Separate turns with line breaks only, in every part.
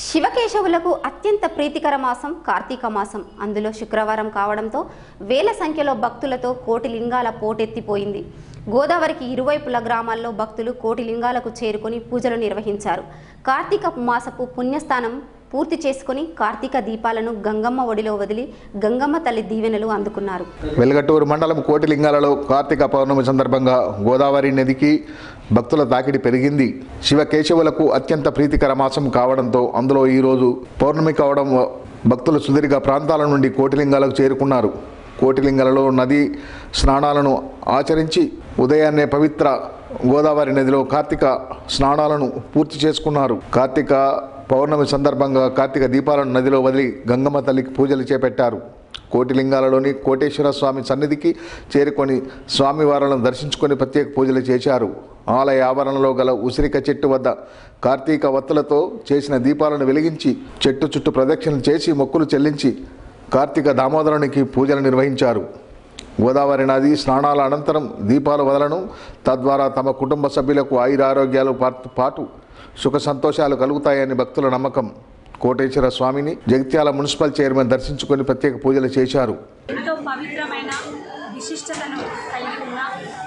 శివకేశవులకు అత్యంత ప్రీతికర మాసం కార్తీక మాసం అందులో శుక్రవారం కావడంతో వేల సంఖ్యలో భక్తులతో కోటి లింగాల పోటెత్తిపోయింది గోదావరికి ఇరువైపుల గ్రామాల్లో భక్తులు కోటి లింగాలకు చేరుకొని పూజలు నిర్వహించారు కార్తీక మాసపు పుణ్యస్థానం పూర్తి చేసుకుని కార్తీక దీపాలను గంగమ్మ ఒడిలో వదిలి గంగమ్మ తల్లి దీవెనలు అందుకున్నారు
వెలగట్టూరు మండలం కోటిలింగాలలో కార్తీక పౌర్ణమి సందర్భంగా గోదావరి నదికి భక్తుల తాకిడి పెరిగింది శివకేశవులకు అత్యంత ప్రీతికర మాసం కావడంతో అందులో ఈరోజు పౌర్ణమి కావడం వ- భక్తులు సుదీర్ఘ ప్రాంతాల నుండి కోటిలింగాలకు చేరుకున్నారు కోటిలింగాలలో నది స్నానాలను ఆచరించి ఉదయాన్నే పవిత్ర గోదావరి నదిలో కార్తీక స్నానాలను పూర్తి చేసుకున్నారు కార్తీక పౌర్ణమి సందర్భంగా కార్తీక దీపాలను నదిలో వదిలి గంగమ్మ తల్లికి పూజలు చేపట్టారు కోటిలింగాలలోని కోటేశ్వర స్వామి సన్నిధికి చేరుకొని స్వామివారాలను దర్శించుకొని ప్రత్యేక పూజలు చేశారు ఆలయ ఆవరణలో గల ఉసిరిక చెట్టు వద్ద కార్తీక వత్తులతో చేసిన దీపాలను వెలిగించి చెట్టు చుట్టూ ప్రదక్షిణలు చేసి మొక్కులు చెల్లించి కార్తీక దామోదరునికి పూజలు నిర్వహించారు గోదావరి నది స్నానాల అనంతరం దీపాలు వదలను తద్వారా తమ కుటుంబ సభ్యులకు ఆయురారోగ్యాలు పాటు- పాటు సుఖ సంతోషాలు కలుగుతాయని భక్తుల నమ్మకం కోటేశ్వర స్వామిని జగిత్యాల మున్సిపల్ చైర్మన్ దర్శించుకొని ప్రత్యేక పూజలు చేశారు
ఎంతో పవిత్రమైన విశిష్టతను కలిగి ఉన్న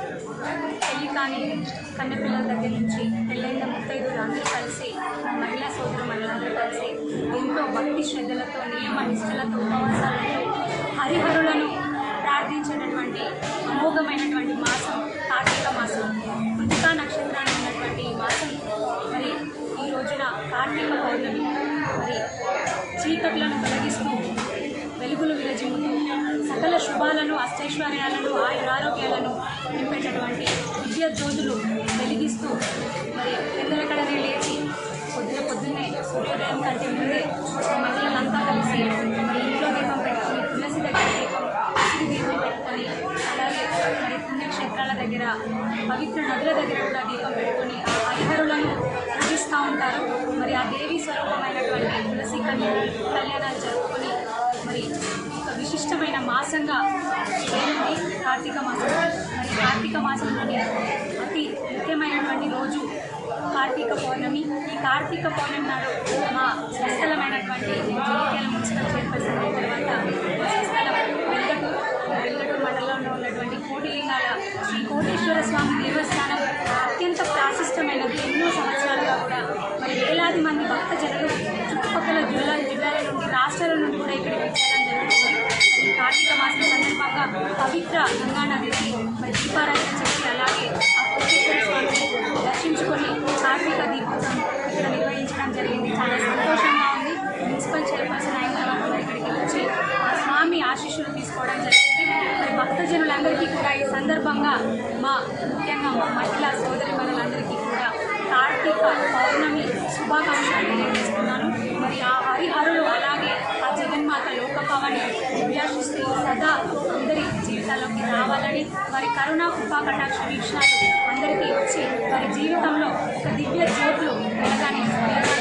పెళ్లి కాని కన్నెపిల్లల దగ్గర నుంచి పెళ్ళైన ముత్తైదులు అందరూ కలిసి మా మహిళా సోదరు మహిళలందరూ కలిసి ఎంతో భక్తి శ్రద్ధలతో నియమ నిష్ఠలతో ఉపవాసాలతో హరిహరులను ప్రార్థించేటటువంటి అమోఘమైనటువంటి మాసం కార్తీక మాసం కృతికా నక్షత్రాన్ని ఉన్నటువంటి ఈ మాసం మరి ఈ రోజున కార్తీక పౌర్ణమి మరి చీకట్లను తొలగిస్తూ వెలుగులు విరజిమ్ముతూ సకల శుభాలను అష్టైశ్వర్యాలను ఆయురారోగ్యాలను నింపేటటువంటి విద్య జ్యోతులు వెలిగిస్తూ మరి పెద్దలకడనే లేచి పొద్దున పొద్దున్నే సూర్యోదయం కంటే ముందే మా మహిళలంతా కలిసి మరి ఇంట్లో దీపం పెట్టుకొని తులసి దగ్గర దీపం ఉసిరి దీపం పెట్టుకొని అలాగే మరి పుణ్యక్షేత్రాల దగ్గర పవిత్ర నదుల దగ్గర కూడా దీపం పెట్టుకొని ఆ హరిహరులను పూజిస్తూ ఉంటారు మరి ఆ దేవి స్వరూపమైనటువంటి తులసి కళ్యాణాలు కళ్యాణాలు జరుపుకొని మరి ఒక విశిష్టమైన మాసంగా పేరుంది కార్తీక మాసం మరి కార్తీక మాసంలోని అతి ముఖ్యమైనటువంటి రోజు కార్తీక పౌర్ణమి ఈ కార్తీక పౌర్ణమి నాడు మా స్వస్థలమైనటువంటి జగిత్యాల మున్సిపల్ చైర్పర్సన్ అయిన తర్వాత మా స్వస్థలం వెల్గటూరు వెల్గటూరు మండలంలో ఉన్నటువంటి కోటిలింగాల శ్రీ కోటేశ్వర స్వామి దేవస్థానం అత్యంత ప్రాశిష్టమైనది ఎన్నో సంవత్సరాలుగా కూడా మరి వేలాది మంది భక్తజనులు చుట్టుపక్కల జిల్లాల జిల్లాల నుండి రాష్ట్రాల నుండి కూడా ఇక్కడికి వచ్చేయడం జరుగుతుంది మరి కార్తీక మాసం సందర్భంగా పవిత్ర గంగా నదికి మరి దీపారాధన చేసి అలాగే ఆ కోటేశ్వర స్వామిని దర్శించుకొని కార్తీక దీపోత్సవం ఇక్కడ నిర్వహించడం జరిగింది చాలా సంతోషంగా ఉంది మున్సిపల్ చైర్పర్సన్ అయిన తర్వాత మరి ఇక్కడికి వచ్చి ఆ స్వామి ఆశీస్సులు తీసుకోవడం జరిగింది మరి భక్తజనులందరికీ కూడా ఈ సందర్భంగా మా ముఖ్యంగా మా మహిళా సోదరి మనులందరికీ కూడా కార్తీక పౌర్ణమి శుభాకాంక్షలు తెలియజేస్తున్నాను మరి ఆ హరిహరులు అలాగే ఆ జగన్మాత లోకపావని దివ్యాశిస్తూ సదా అందరి జీవితాల్లోకి రావాలని వారి కరుణా కృపా కటాక్ష వీక్షణాలు అందరికీ వచ్చి వారి జీవితంలో ఒక దివ్య జ్యోతులు వెలగాని